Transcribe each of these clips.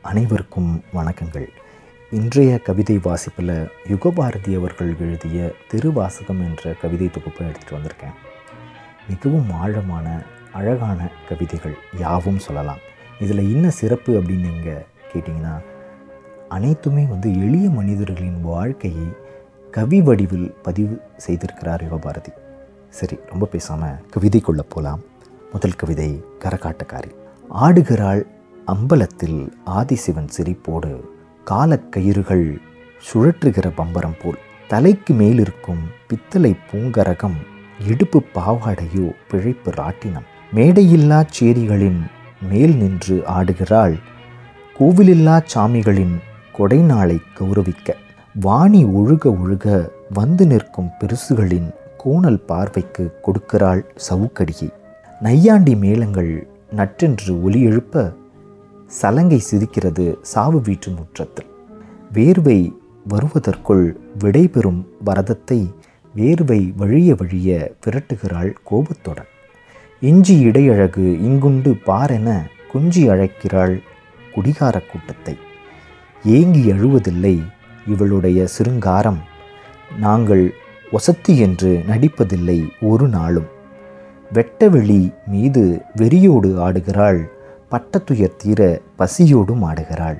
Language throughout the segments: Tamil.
அனைவருக்கும் வணக்கங்கள் இன்றைய கவிதை வாசிப்பில் யுகபாரதி அவர்கள் எழுதிய திருவாசகம் என்ற கவிதை தொகுப்பை எடுத்துகிட்டு வந்திருக்கேன் மிகவும் ஆழமான அழகான கவிதைகள் யாவும் சொல்லலாம் இதில் என்ன சிறப்பு அப்படின்னு நீங்கள் கேட்டிங்கன்னா அனைத்துமே வந்து எளிய மனிதர்களின் வாழ்க்கையை கவி வடிவில் பதிவு செய்திருக்கிறார் யுகபாரதி சரி ரொம்ப பேசாமல் கவிதைக்குள்ளே போகலாம் முதல் கவிதை கரகாட்டக்காரி ஆடுகிறாள் அம்பலத்தில் ஆதிசிவன் சிரிப்போடு காலக்கயிறுகள் சுழற்றுகிற பம்பரம் போல் தலைக்கு மேலிருக்கும் பித்தளை பூங்கரகம் இடுப்பு பாவாடையோ பிழைப்பு ராட்டினம் மேடையில்லா சேரிகளின் மேல் நின்று ஆடுகிறாள் கோவிலில்லா சாமிகளின் கொடைநாளை கௌரவிக்க வாணி ஒழுக ஒழுக வந்து நிற்கும் பெருசுகளின் கோணல் பார்வைக்கு கொடுக்கிறாள் சவுக்கடியை நையாண்டி மேளங்கள் நற்றென்று ஒலி எழுப்ப சலங்கை சிரிக்கிறது சாவு வீட்டு முற்றத்தில் வேர்வை வருவதற்குள் விடைபெறும் பரதத்தை வேர்வை வழிய வழிய விரட்டுகிறாள் கோபத்துடன் இஞ்சி இடையழகு இங்குண்டு பாரென குஞ்சி அழைக்கிறாள் குடிகார கூட்டத்தை ஏங்கி அழுவதில்லை இவளுடைய சிருங்காரம் நாங்கள் ஒசத்தி என்று நடிப்பதில்லை ஒரு நாளும் வெட்டவெளி மீது வெறியோடு ஆடுகிறாள் பட்டத்துயர் தீர பசியோடும் ஆடுகிறாள்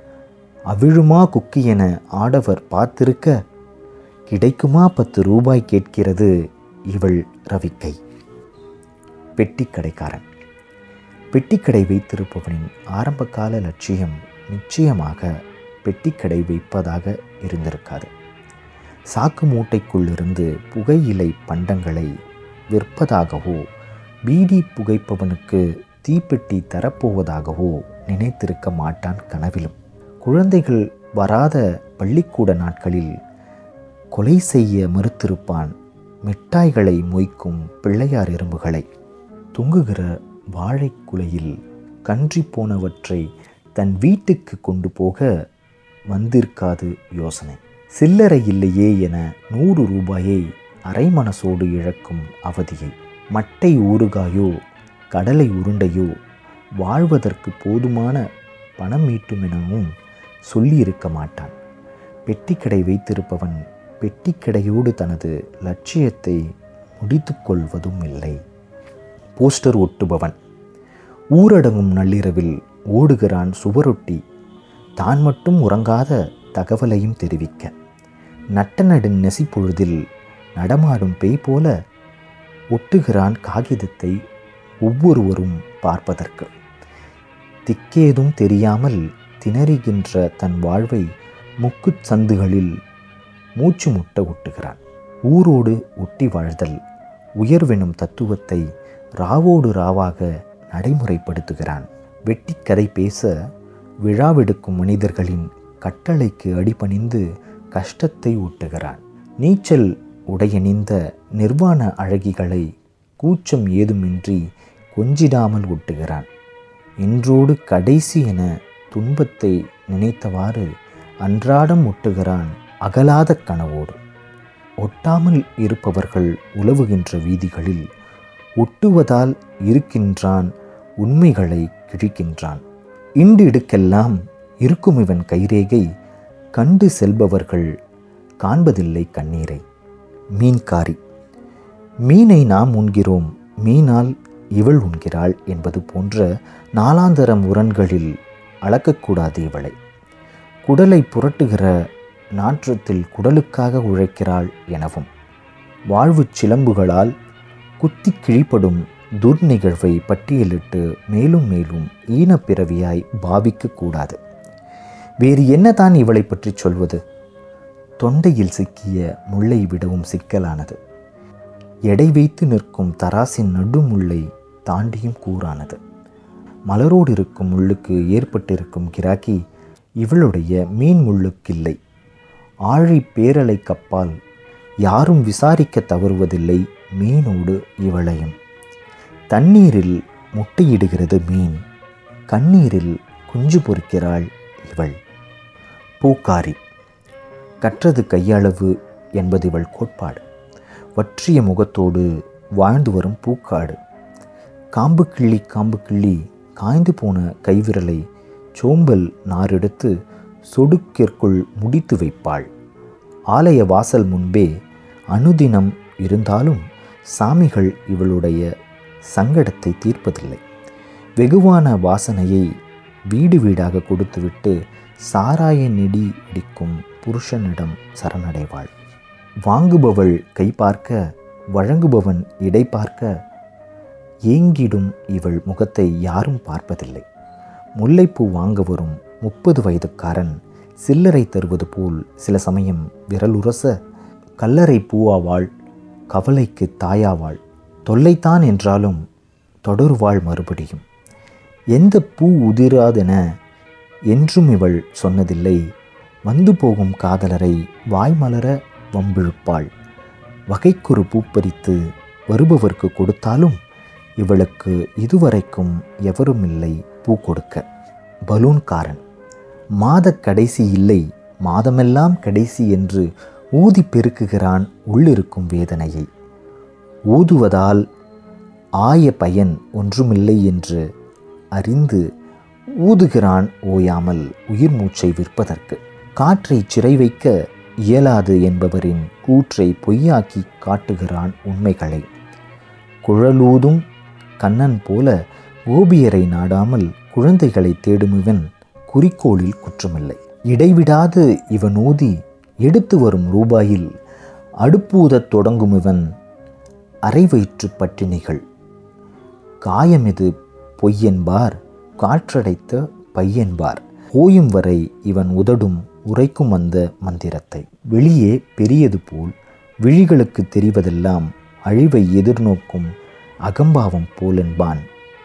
அவிழுமா குக்கி என ஆடவர் பார்த்திருக்க கிடைக்குமா பத்து ரூபாய் கேட்கிறது இவள் ரவிக்கை பெட்டிக்கடைக்காரன் பெட்டிக்கடை வைத்திருப்பவனின் ஆரம்பகால லட்சியம் நிச்சயமாக பெட்டிக்கடை வைப்பதாக இருந்திருக்காது சாக்கு மூட்டைக்குள்ளிருந்து புகையிலை பண்டங்களை விற்பதாகவோ பீடி புகைப்பவனுக்கு தீப்பெட்டி தரப்போவதாகவோ நினைத்திருக்க மாட்டான் கனவிலும் குழந்தைகள் வராத பள்ளிக்கூட நாட்களில் கொலை செய்ய மறுத்திருப்பான் மிட்டாய்களை மொய்க்கும் பிள்ளையார் எறும்புகளை தொங்குகிற வாழைக்குலையில் கன்றி போனவற்றை தன் வீட்டுக்கு கொண்டு போக வந்திருக்காது யோசனை சில்லறை இல்லையே என நூறு ரூபாயை அரைமனசோடு இழக்கும் அவதியை மட்டை ஊறுகாயோ கடலை உருண்டையோ வாழ்வதற்கு போதுமான பணம் ஈட்டுமெனவும் சொல்லியிருக்க மாட்டான் பெட்டிக்கடை வைத்திருப்பவன் பெட்டிக்கடையோடு தனது லட்சியத்தை முடித்து கொள்வதும் இல்லை போஸ்டர் ஒட்டுபவன் ஊரடங்கும் நள்ளிரவில் ஓடுகிறான் சுவரொட்டி தான் மட்டும் உறங்காத தகவலையும் தெரிவிக்க நட்ட நடு நெசிப்பொழுதில் நடமாடும் பேய் போல ஒட்டுகிறான் காகிதத்தை ஒவ்வொருவரும் பார்ப்பதற்கு திக்கேதும் தெரியாமல் திணறுகின்ற தன் வாழ்வை முக்குச் சந்துகளில் மூச்சு முட்ட ஒட்டுகிறான் ஊரோடு ஒட்டி வாழ்தல் உயர்வெனும் தத்துவத்தை ராவோடு ராவாக நடைமுறைப்படுத்துகிறான் வெட்டிக்கதை பேச விழாவெடுக்கும் மனிதர்களின் கட்டளைக்கு அடிபணிந்து கஷ்டத்தை ஊட்டுகிறான் நீச்சல் உடையணிந்த நிர்வாண அழகிகளை கூச்சம் ஏதுமின்றி கொஞ்சிடாமல் ஒட்டுகிறான் இன்றோடு கடைசி என துன்பத்தை நினைத்தவாறு அன்றாடம் ஒட்டுகிறான் அகலாத கனவோடு ஒட்டாமல் இருப்பவர்கள் உலவுகின்ற வீதிகளில் ஒட்டுவதால் இருக்கின்றான் உண்மைகளை கிழிக்கின்றான் இண்டு இடுக்கெல்லாம் இருக்கும் இவன் கைரேகை கண்டு செல்பவர்கள் காண்பதில்லை கண்ணீரை மீன்காரி மீனை நாம் உண்கிறோம் மீனால் இவள் உண்கிறாள் என்பது போன்ற நாளாந்தர முரண்களில் அளக்கக்கூடாது இவளை குடலை புரட்டுகிற நாற்றத்தில் குடலுக்காக உழைக்கிறாள் எனவும் வாழ்வுச் சிலம்புகளால் குத்தி கிழிப்படும் துர்நிகழ்வை பட்டியலிட்டு மேலும் மேலும் ஈனப்பிறவியாய் பாவிக்கக்கூடாது வேறு என்னதான் இவளை பற்றி சொல்வது தொண்டையில் சிக்கிய முல்லை விடவும் சிக்கலானது எடை வைத்து நிற்கும் தராசின் நடுமுல்லை தாண்டியும் கூறானது மலரோடு இருக்கும் முள்ளுக்கு ஏற்பட்டிருக்கும் கிராக்கி இவளுடைய மீன் முள்ளுக்கில்லை ஆழி பேரலை கப்பால் யாரும் விசாரிக்க தவறுவதில்லை மீனோடு இவளையும் தண்ணீரில் முட்டையிடுகிறது மீன் கண்ணீரில் குஞ்சு பொறுக்கிறாள் இவள் பூக்காரி கற்றது கையளவு என்பது இவள் கோட்பாடு வற்றிய முகத்தோடு வாழ்ந்து வரும் பூக்காடு காம்பு கிள்ளி காம்பு கிள்ளி காய்ந்து போன கைவிரலை சோம்பல் நாரெடுத்து சொடுக்கிற்குள் முடித்து வைப்பாள் ஆலய வாசல் முன்பே அனுதினம் இருந்தாலும் சாமிகள் இவளுடைய சங்கடத்தை தீர்ப்பதில்லை வெகுவான வாசனையை வீடு வீடாக கொடுத்துவிட்டு சாராய நெடி இடிக்கும் புருஷனிடம் சரணடைவாள் வாங்குபவள் கை பார்க்க வழங்குபவன் இடை பார்க்க ஏங்கிடும் இவள் முகத்தை யாரும் பார்ப்பதில்லை முல்லைப்பூ வாங்க வரும் முப்பது வயதுக்காரன் சில்லறை தருவது போல் சில சமயம் விரலுரச கல்லறை பூவாவாள் கவலைக்கு தாயாவாள் தொல்லைத்தான் என்றாலும் தொடருவாள் மறுபடியும் எந்த பூ உதிராதென என்றும் இவள் சொன்னதில்லை வந்து போகும் காதலரை வாய்மலர வம்பிழுப்பாள் வகைக்குறு பூப்பறித்து வருபவர்க்கு கொடுத்தாலும் இவளுக்கு இதுவரைக்கும் எவரும் இல்லை பூ கொடுக்க பலூன்காரன் மாத கடைசி இல்லை மாதமெல்லாம் கடைசி என்று ஊதி பெருக்குகிறான் உள்ளிருக்கும் வேதனையை ஊதுவதால் ஆய பயன் ஒன்றுமில்லை என்று அறிந்து ஊதுகிறான் ஓயாமல் உயிர் மூச்சை விற்பதற்கு காற்றை சிறை வைக்க இயலாது என்பவரின் கூற்றை பொய்யாக்கி காட்டுகிறான் உண்மைகளை குழலூதும் கண்ணன் போல ஓபியரை நாடாமல் குழந்தைகளை தேடுமிவன் குறிக்கோளில் குற்றமில்லை இடைவிடாது இவன் ஊதி எடுத்து வரும் ரூபாயில் அடுப்பூதத் தொடங்கும் இவன் அரை வயிற்று பட்டினிகள் காயமிது பொய்யென்பார் காற்றடைத்த பையென்பார் ஓயும் வரை இவன் உதடும் உரைக்கும் அந்த மந்திரத்தை வெளியே பெரியது போல் விழிகளுக்கு தெரிவதெல்லாம் அழிவை எதிர்நோக்கும் அகம்பாவம் போலென்பான்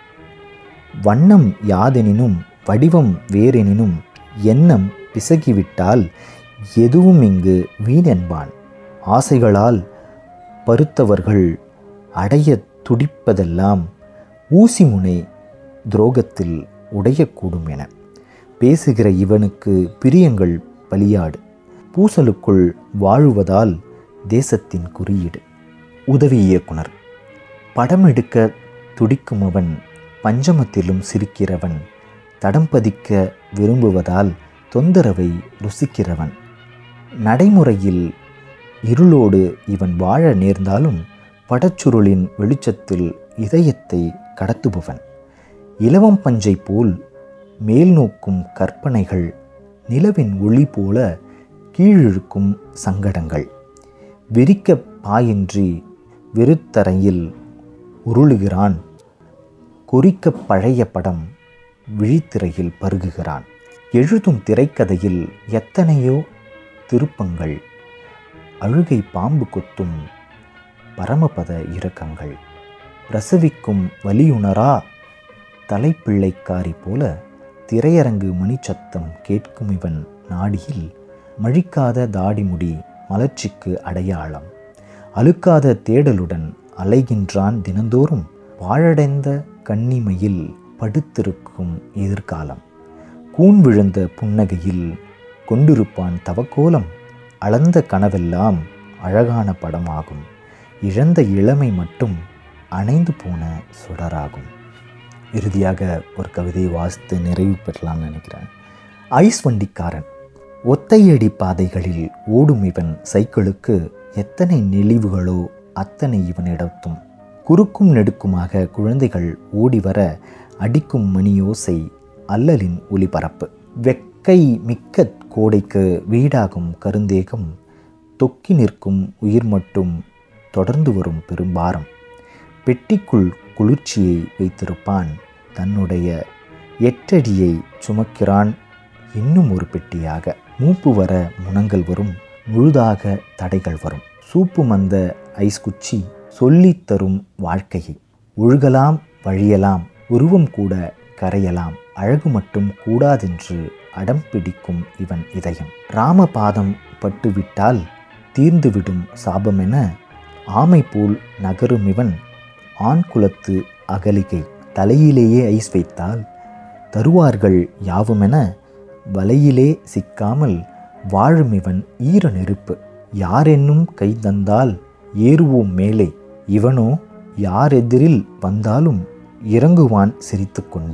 வண்ணம் யாதெனினும் வடிவம் வேறெனினும் எண்ணம் பிசகிவிட்டால் எதுவும் இங்கு வீணென்பான் ஆசைகளால் பருத்தவர்கள் அடைய துடிப்பதெல்லாம் ஊசி முனை துரோகத்தில் உடையக்கூடும் என பேசுகிற இவனுக்கு பிரியங்கள் பலியாடு பூசலுக்குள் வாழுவதால் தேசத்தின் குறியீடு உதவி இயக்குனர் படம் எடுக்க துடிக்கும் அவன் பஞ்சமத்திலும் சிரிக்கிறவன் தடம் பதிக்க விரும்புவதால் தொந்தரவை ருசிக்கிறவன் நடைமுறையில் இருளோடு இவன் வாழ நேர்ந்தாலும் படச்சுருளின் வெளிச்சத்தில் இதயத்தை கடத்துபவன் இலவம் பஞ்சை போல் மேல் நோக்கும் கற்பனைகள் நிலவின் ஒளி போல கீழிழுக்கும் சங்கடங்கள் விரிக்க பாயின்றி வெறுத்தரையில் உருளுகிறான் கொறிக்க பழைய படம் விழித்திரையில் பருகுகிறான் எழுதும் திரைக்கதையில் எத்தனையோ திருப்பங்கள் அழுகை பாம்பு கொத்தும் பரமபத இரக்கங்கள் பிரசவிக்கும் வலியுணரா தலைப்பிள்ளைக்காரி போல திரையரங்கு மணிச்சத்தம் கேட்கும் இவன் நாடியில் மழிக்காத தாடிமுடி மலர்ச்சிக்கு அடையாளம் அழுக்காத தேடலுடன் அலைகின்றான் தினந்தோறும் பாழடைந்த கண்ணிமையில் படுத்திருக்கும் எதிர்காலம் கூன் விழுந்த புன்னகையில் கொண்டிருப்பான் தவக்கோலம் அளந்த கனவெல்லாம் அழகான படமாகும் இழந்த இளமை மட்டும் அணைந்து போன சுடராகும் இறுதியாக ஒரு கவிதையை வாசித்து நிறைவு பெறலாம்னு நினைக்கிறேன் ஐஸ் வண்டிக்காரன் ஒத்தையடி பாதைகளில் ஓடும் இவன் சைக்கிளுக்கு எத்தனை நெளிவுகளோ அத்தனை இவனிடத்தும் குறுக்கும் நெடுக்குமாக குழந்தைகள் ஓடி வர அடிக்கும் மணியோசை அல்லலின் ஒளிபரப்பு வெக்கை மிக்க கோடைக்கு வீடாகும் கருந்தேகம் தொக்கி நிற்கும் உயிர் மட்டும் தொடர்ந்து வரும் பெரும்பாரம் பெட்டிக்குள் குளிர்ச்சியை வைத்திருப்பான் தன்னுடைய எட்டடியை சுமக்கிறான் இன்னும் ஒரு பெட்டியாக மூப்பு வர முனங்கள் வரும் முழுதாக தடைகள் வரும் சூப்பு மந்த ஐஸ் குச்சி சொல்லித் தரும் வாழ்க்கையை ஒழுகலாம் வழியலாம் உருவம் கூட கரையலாம் அழகு மட்டும் கூடாதென்று அடம் பிடிக்கும் இவன் இதயம் ராமபாதம் பட்டுவிட்டால் தீர்ந்துவிடும் சாபமென ஆமை போல் நகரும் இவன் ஆண் குலத்து அகலிகை தலையிலேயே ஐஸ் வைத்தால் தருவார்கள் யாவுமென வலையிலே சிக்காமல் வாழும் இவன் ஈர நெருப்பு யாரென்னும் கை தந்தால் ஏறுவோம் மேலே இவனோ யாரெதிரில் வந்தாலும் இறங்குவான் சிரித்துக்கொண்டு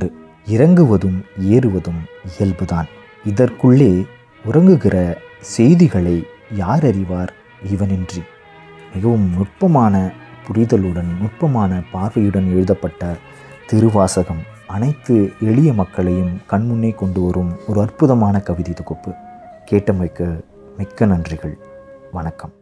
இறங்குவதும் ஏறுவதும் இயல்புதான் இதற்குள்ளே உறங்குகிற செய்திகளை யார் அறிவார் இவனின்றி மிகவும் நுட்பமான புரிதலுடன் நுட்பமான பார்வையுடன் எழுதப்பட்ட திருவாசகம் அனைத்து எளிய மக்களையும் கண்முன்னே கொண்டு வரும் ஒரு அற்புதமான கவிதை தொகுப்பு கேட்டமைக்கு மிக்க நன்றிகள் வணக்கம்